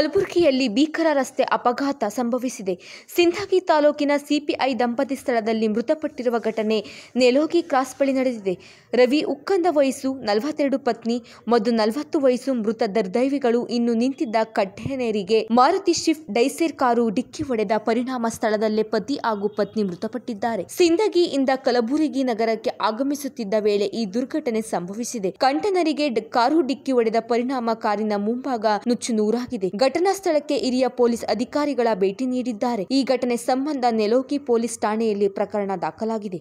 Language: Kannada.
ಕಲಬುರಗಿಯಲ್ಲಿ ಭೀಕರ ರಸ್ತೆ ಅಪಘಾತ ಸಂಭವಿಸಿದೆ ಸಿಂಧಗಿ ತಾಲೂಕಿನ ಸಿಪಿಐ ದಂಪತಿ ಸ್ಥಳದಲ್ಲಿ ಮೃತಪಟ್ಟಿರುವ ಘಟನೆ ನೆಲೋಗಿ ಕ್ರಾಸ್ ಬಳಿ ನಡೆದಿದೆ ರವಿ ಉಕ್ಕಂದ ವಯಸ್ಸು ನಲವತ್ತೆರಡು ಪತ್ನಿ ಮತ್ತು ನಲವತ್ತು ವಯಸ್ಸು ಮೃತ ದುರ್ದೈವಿಗಳು ಇನ್ನು ನಿಂತಿದ್ದ ಕಂಟೇನರಿಗೆ ಮಾರುತಿ ಶಿಫ್ಟ್ ಡೈಸೇರ್ ಕಾರು ಡಿಕ್ಕಿ ಹೊಡೆದ ಪರಿಣಾಮ ಸ್ಥಳದಲ್ಲೇ ಪತಿ ಹಾಗೂ ಪತ್ನಿ ಮೃತಪಟ್ಟಿದ್ದಾರೆ ಸಿಂದಗಿಯಿಂದ ಕಲಬುರಗಿ ನಗರಕ್ಕೆ ಆಗಮಿಸುತ್ತಿದ್ದ ವೇಳೆ ಈ ದುರ್ಘಟನೆ ಸಂಭವಿಸಿದೆ ಕಂಟೇನರಿಗೆ ಡ್- ಕಾರು ಡಿಕ್ಕಿ ಹೊಡೆದ ಪರಿಣಾಮ ಕಾರಿನ ಮುಂಭಾಗ ನುಚ್ಚು ನೂರಾಗಿದೆ ಘಟನಾ ಸ್ಥಳಕ್ಕೆ ಹಿರಿಯ ಪೊಲೀಸ್ ಅಧಿಕಾರಿಗಳ ಭೇಟಿ ನೀಡಿದ್ದಾರೆ ಈ ಘಟನೆ ಸಂಬಂಧ ನೆಲೋಕಿ ಪೊಲೀಸ್ ಠಾಣೆಯಲ್ಲಿ ಪ್ರಕರಣ ದಾಖಲಾಗಿದೆ